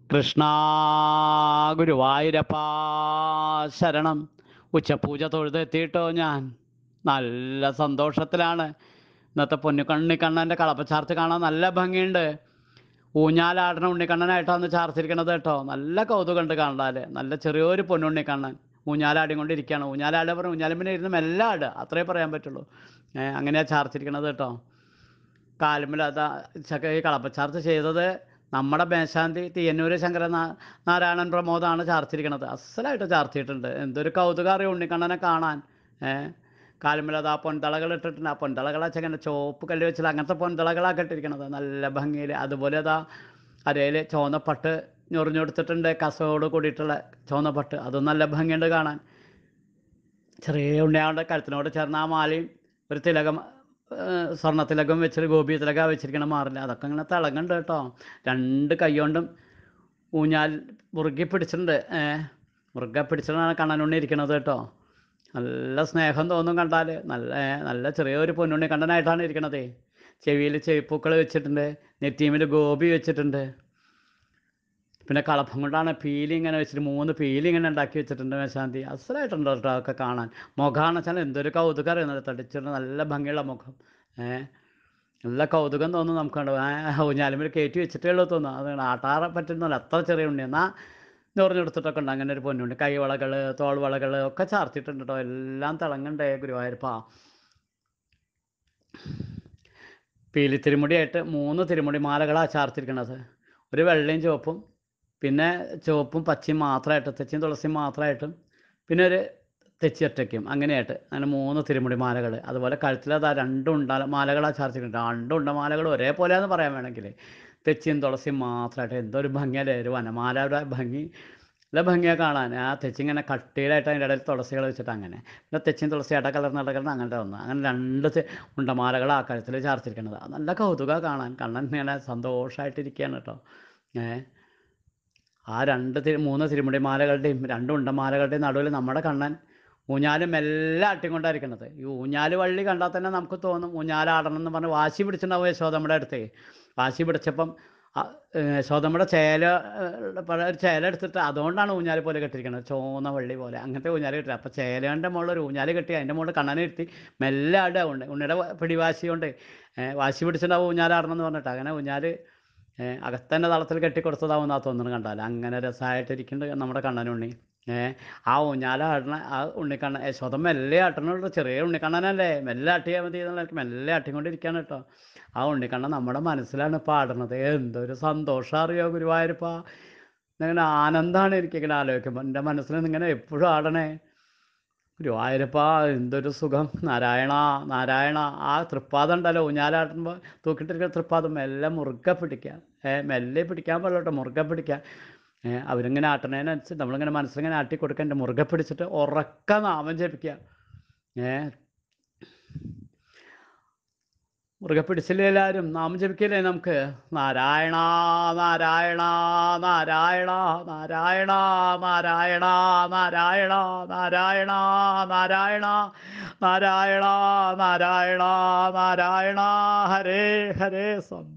കൃഷ്ണ ഗുരുവായൂരപ്പ ശരണം ഉച്ചപൂജ തൊഴുതെത്തിയിട്ടോ ഞാൻ നല്ല സന്തോഷത്തിലാണ് ഇന്നത്തെ പൊന്നുകണ്ണിക്കണ്ണൻ്റെ കളപ്പച്ചാർത്ത് കാണാൻ നല്ല ഭംഗിയുണ്ട് ഊഞ്ഞാലാടണ ഉണ്ണിക്കണ്ണനായിട്ടാണ് ചാർത്തിരിക്കണത് കേട്ടോ നല്ല കൗതുകമുണ്ട് കാണാൻ നല്ല ചെറിയൊരു പൊന്നുണ്ണിക്കണ്ണൻ ഊഞ്ഞാലാടിക്കൊണ്ടിരിക്കുകയാണ് ഊഞ്ഞാലാടുക പറഞ്ഞ ഊഞ്ഞാലുമ്പിനെ ഇരുന്ന് മെല്ലെ ആടുക അത്രേ പറയാൻ പറ്റുള്ളൂ ഏഹ് അങ്ങനെയാണ് ചാർത്തിരിക്കണത് കേട്ടോ കാലുമ്പിൽ അതാ ചക്ക ഈ കളപ്പച്ചാർത്ത് ചെയ്തത് നമ്മുടെ മേശാന്തി തീയന്നൂര് ശങ്കര നാ- നാരായണൻ പ്രമോദാണ് ചാർത്തിരിക്കണത് അസലായിട്ട് ചാർത്തിയിട്ടുണ്ട് എന്തൊരു കൗതുകം അറിയും ഉണ്ണിക്കണ്ണനെ കാണാൻ ഏഹ് കാലുമ്പിൽ അത് ആ പൊൻതളകൾ ഇട്ടിട്ടുണ്ട് ആ പൊൻതളകൾ വെച്ചാൽ ഇങ്ങനെ ചോപ്പ് കല്ല് വെച്ചിട്ട് അങ്ങനത്തെ പൊൻതളകളാക്കി ഇട്ടിരിക്കണത് നല്ല ഭംഗിയിൽ അതുപോലെ അതാ അരയിൽ ചുവന്ന പട്ട് ഞൊറിഞ്ഞെടുത്തിട്ടുണ്ട് കസവോട് കൂടിയിട്ടുള്ള ചുവന്ന പട്ട് അതും നല്ല ഭംഗിയുണ്ട് കാണാൻ ചെറിയ ഉണ്ണിയാളുടെ കഴുത്തിനോട് ചേർന്ന ആ മാലയും ഒരു തിലകം ഏഹ് സ്വർണ്ണ തിലകം വെച്ചിട്ട് ഗോപി തിലക വെച്ചിരിക്കണ മാറില്ല അതൊക്കെ ഇങ്ങനെ തിളങ്ങുന്നുണ്ട് കേട്ടോ രണ്ട് കൈകൊണ്ടും ഊഞ്ഞാൽ മുറുകി പിടിച്ചിട്ടുണ്ട് ഏഹ് മുറുകെ പിടിച്ചിട്ടാണ് കണ്ണനുണ്ണി ഇരിക്കണത് കേട്ടോ നല്ല സ്നേഹം തോന്നും കണ്ടാൽ നല്ല ഏഹ് നല്ല ചെറിയൊരു പൊന്നുണ്ണി കണ്ണനായിട്ടാണ് ഇരിക്കണതേ ചെവിയിൽ ചെവിപ്പൂക്കൾ വെച്ചിട്ടുണ്ട് നെറ്റീമിൽ ഗോപി വെച്ചിട്ടുണ്ട് പിന്നെ കളപ്പം കൊണ്ടാണ് പീലി ഇങ്ങനെ വെച്ചിട്ട് മൂന്ന് പീലി ഇങ്ങനെ ഉണ്ടാക്കി വെച്ചിട്ടുണ്ട് മേശാന്തി അസലായിട്ടുണ്ട് കേട്ടോ അതൊക്കെ കാണാൻ മുഖമാണെന്ന് വെച്ചാൽ എന്തൊരു കൗതുകം അറിയുന്നത് തടിച്ചിട്ട് നല്ല ഭംഗിയുള്ള മുഖം ഏഹ് നല്ല കൗതുകം തോന്നും നമുക്ക് കണ്ടു ഊഞ്ഞാലുമ്പിൽ കയറ്റി വെച്ചിട്ടേ ഉള്ളൂ തോന്നും അത് ആട്ടാറെ പറ്റുന്നില്ല അത്ര ചെറിയ ഉണ്ണി എന്നാൽ ഞൊറിഞ്ഞെടുത്തിട്ടൊക്കെ ഉണ്ട് അങ്ങനെ ഒരു പൊന്നുണ്ട് കൈവളകൾ തോൾവളകൾ ഒക്കെ ചാർത്തിയിട്ടുണ്ട് കേട്ടോ എല്ലാം തിളങ്ങണ്ടേ ഗുരുവായൂരപ്പാ പീലി തിരുമുടിയായിട്ട് മൂന്ന് തിരുമുടി മാലകളാണ് ചാർത്തിരിക്കണത് ഒരു വെള്ളയും ചുവപ്പും പിന്നെ ചുവപ്പും പച്ചയും മാത്രമായിട്ട് തെച്ചിയും തുളസിയും മാത്രമായിട്ടും പിന്നെ ഒരു തെച്ചി ഒറ്റയ്ക്കും അങ്ങനെയായിട്ട് അങ്ങനെ മൂന്ന് തിരുമുടി മാലകൾ അതുപോലെ കഴുത്തിലതാ രണ്ടും ഉണ്ട മാലകളാണ് ചാർത്തിട്ടുണ്ട് രണ്ടും ഉണ്ട മാലകൾ ഒരേപോലെയാന്ന് പറയാൻ വേണമെങ്കിൽ തെച്ചിയും തുളസിയും മാത്രമായിട്ട് എന്തൊരു ഭംഗിയല്ലേ ഒരു വനമാലയുടെ ഭംഗി നല്ല ഭംഗിയാണ് കാണാൻ ആ തെച്ചി ഇങ്ങനെ കട്ടിയിലായിട്ട് അതിൻ്റെ ഇടയിൽ തുളസികൾ വെച്ചിട്ട് അങ്ങനെ പിന്നെ തെച്ചിയും തുളസിയായിട്ട് കലർന്ന് നടക്കുന്ന അങ്ങനത്തെ ഒന്ന് അങ്ങനെ രണ്ട് തെ- ഉണ്ടമാലകൾ ആ കഴുത്തിൽ ചാർത്തിരിക്കുന്നത് അത് നല്ല കൗതുക കാണാൻ കണ്ണൻ ഇങ്ങനെ സന്തോഷമായിട്ടിരിക്കുകയാണ് കേട്ടോ ഏഹ് ആ രണ്ട് തിരു മൂന്ന് തിരുമുടി മാലകളുടെയും രണ്ട് ഉണ്ടമാലകളുടെയും നടുവിൽ നമ്മുടെ കണ്ണൻ ഊഞ്ഞാല് മെല്ലെ ആട്ടിക്കൊണ്ടായിരിക്കണത് ഈ ഊഞ്ഞാല് വള്ളി കണ്ടാൽ തന്നെ നമുക്ക് തോന്നും ഊഞ്ഞാലാടണം എന്ന് പറഞ്ഞ് വാശി പിടിച്ചിട്ടുണ്ടാവും യശോദമ്മയുടെ അടുത്ത് വാശി പിടിച്ചപ്പം ആ, ഏ, യശോദമ്മയുടെ ചേല ഏ, പഴയ ഒരു ചേല എടുത്തിട്ട് അതുകൊണ്ടാണ് ഊഞ്ഞാല് പോലെ കെട്ടിയിരിക്കുന്നത് ചോന്ന വള്ളി പോലെ അങ്ങനത്തെ ഊഞ്ഞാല് കെട്ടി അപ്പോൾ ചേലേൻ്റെ മുകളിൽ ഒരു ഊഞ്ഞാല് കെട്ടി അതിൻ്റെ മുകളിൽ കണ്ണനെ ഇരുത്തി മെല്ലെ ആടുക ഉണ്ട് ഉണ്ണിയുടെ പിടിവാശി കൊണ്ട് ഏ, വാശി പിടിച്ചിട്ടുണ്ടാവും ഊഞ്ഞാലാടണം എന്ന് പറഞ്ഞിട്ട് അങ്ങനെ ഊഞ്ഞാല് ഏഹ് അകത്തന്നെ തളത്തിൽ കെട്ടിക്കൊടുത്തതാവും ആ തോന്നുന്നു കണ്ടാൽ അങ്ങനെ രസമായിട്ടിരിക്കുന്നുണ്ട് നമ്മുടെ കണ്ണനുണ്ണി ഏഹ് ആ ഊഞ്ഞാലാടണ ആ ഉണ്ണിക്കണ്ണൻ യശോദം മെല്ലെ ആട്ടണുള്ളൂ ചെറിയ ഉണ്ണിക്കണ്ണനല്ലേ മെല്ലെ ആട്ടിയാൽ മതി എന്നുള്ള മെല്ലെ ആട്ടിക്കൊണ്ടിരിക്കുകയാണ് കേട്ടോ ആ ഉണ്ണിക്കണ്ണൻ നമ്മുടെ മനസ്സിലാണ് ഇപ്പോൾ ആടുന്നത് എന്തൊരു സന്തോഷം അറിയോ ഗുരുവായൂരപ്പ ഇങ്ങനെ ആനന്ദമാണ് എനിക്കിങ്ങനെ ആലോചിക്കുമ്പോൾ എൻ്റെ മനസ്സിൽ ഇങ്ങനെ എപ്പോഴും ആടണേ ഗുരുവായൂരപ്പ എന്തൊരു സുഖം നാരായണ നാരായണ ആ തൃപ്പാദം ഉണ്ടല്ലോ ഊഞ്ഞാലാട്ടുമ്പോൾ തൂക്കിട്ടിരിക്കുന്ന തൃപ്പാദം മെല്ലെ മുറുകെ പിടിക്കുക ഏ മെല്ലെ പിടിക്കാൻ പാടില്ല കേട്ടോ മുറുകെ പിടിക്കുക ഏ അവരിങ്ങനെ ആട്ടണതിനനുസരിച്ച് നമ്മളിങ്ങനെ മനസ്സിലിങ്ങനെ ആട്ടി കൊടുക്കുക എൻ്റെ മുറുകെ പിടിച്ചിട്ട് ഉറക്ക നാമം ജപിക്കുക ഏ മുറുകെ പിടിച്ചില്ലേ എല്ലാവരും നാമം ജപിക്കില്ലേ നമുക്ക് നാരായണ നാരായണ നാരായണ നാരായണ നാരായണ നാരായണ നാരായണ നാരായണ നാരായണ നാരായണ നാരായണ ഹരേ ഹരേ സ്വന്തം